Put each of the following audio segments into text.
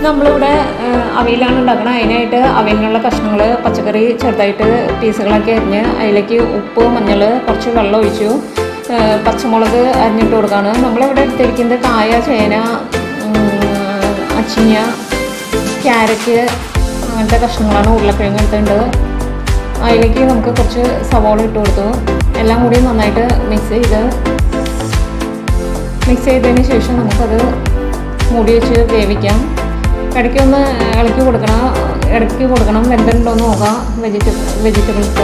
നമ്മളിവിടെ ഏഹ്, അവിയലാണ് ഉണ്ടാക്കണം അതിനായിട്ട് അവിയലിനുള്ള കഷ്ണങ്ങൾ പച്ചക്കറി ചെറുതായിട്ട് പീസുകളൊക്കെ അരിഞ്ഞ് അതിലേക്ക് ഉപ്പ് മഞ്ഞൾ കുറച്ച് വെള്ളം ഒഴിച്ചു ഏഹ്, പച്ചമുളക് അരിഞ്ഞിട്ട് കൊടുക്കുകയാണ് നമ്മളിവിടെ എടുത്തിരിക്കുന്നത് കായ ചേന ഉം, അച്ചിങ്ങ ക്യാരറ്റ് അങ്ങനത്തെ കഷ്ണങ്ങളാണ് ഉരുളക്കിഴങ്ങ് എടുത്തിട്ടുണ്ട് അതിലേക്ക് നമുക്ക് കുറച്ച് സവോള ഇട്ട് കൊടുത്തു എല്ലാം കൂടി നന്നായിട്ട് മിക്സ് ചെയ്ത് മിക്സ് ചെയ്തതിന് ശേഷം നമുക്കത് മൂടി വെച്ച് വേവിക്കാം ഇടയ്ക്കൊന്ന് ഇളക്കി കൊടുക്കണം ഇടയ്ക്ക് കൊടുക്കണം വെന്തുണ്ടോ എന്ന് നോക്കാം വെജിറ്റബിൾ വെജിറ്റബിൾസ്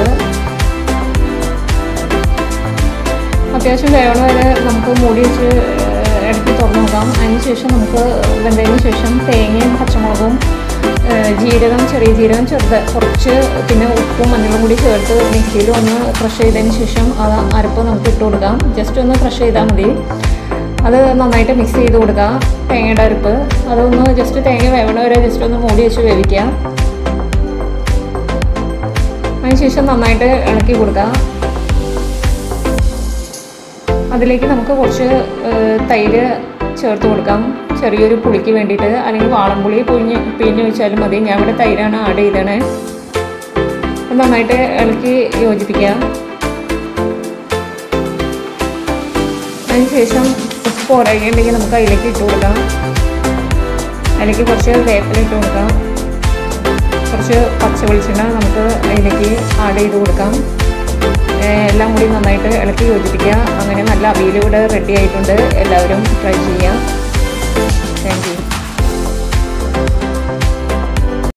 അത്യാവശ്യം വേവണ വരെ നമുക്ക് മൂടി വെച്ച് ഏഹ്, ഇടയ്ക്ക് തുറന്ന് നോക്കാം അതിന് ശേഷം നമുക്ക് വെന്തതിന് ശേഷം തേങ്ങയും പച്ചമുളകും ഏഹ്, ജീരകം ചെറിയ ജീരകം ചെറുത് കുറച്ച് പിന്നെ ഉപ്പും മഞ്ഞളും കൂടി ചേർത്ത് മിക്സിയിൽ ഒന്ന് ക്രഷ് ചെയ്തതിന് ശേഷം അത് അരപ്പ് നമുക്ക് ഇട്ട് കൊടുക്കാം ജസ്റ്റ് ഒന്ന് ക്രഷ് ചെയ്താൽ മതി അത് നന്നായിട്ട് മിക്സ് ചെയ്ത് കൊടുക്കുക തേങ്ങയുടെ അരപ്പ് അതൊന്ന് ജസ്റ്റ് തേങ്ങ വേവണ വരെ ജസ്റ്റ് ഒന്ന് മൂടി വെച്ച് വേവിക്കുക അതിനുശേഷം നന്നായിട്ട് ഇളക്കി കൊടുക്കുക അതിലേക്ക് നമുക്ക് കുറച്ച് ഏഹ്, തൈര് ചേർത്ത് കൊടുക്കാം ചെറിയൊരു പുളിക്ക് വേണ്ടിയിട്ട് അല്ലെങ്കിൽ വാളംപുളി പിഴിഞ്ഞ് പിഴിഞ്ഞ് വെച്ചാലും മതി ഞാൻ ഇവിടെ തൈരാണ് ആഡ് ചെയ്തത് അത് നന്നായിട്ട് ഇളക്കി യോജിപ്പിക്കുക അതിനുശേഷം ഉപ്പ് കുറയുകയുണ്ടെങ്കിൽ നമുക്ക് അതിലേക്ക് ഇട്ട് കൊടുക്കാം അതിലേക്ക് കുറച്ച് വേപ്പില ഇട്ട് കൊടുക്കാം കുറച്ച് പച്ച വെളിച്ചെണ്ണ നമുക്ക് അതിലേക്ക് ആഡ് ചെയ്ത് കൊടുക്കാം ഏഹ് എല്ലാം കൂടി നന്നായിട്ട് ഇളക്കി യോജിപ്പിക്കുക അങ്ങനെ നല്ല അവിയൽ ഇവിടെ റെഡി ആയിട്ടുണ്ട് എല്ലാവരും ട്രൈ ചെയ്യുക താങ്ക് യു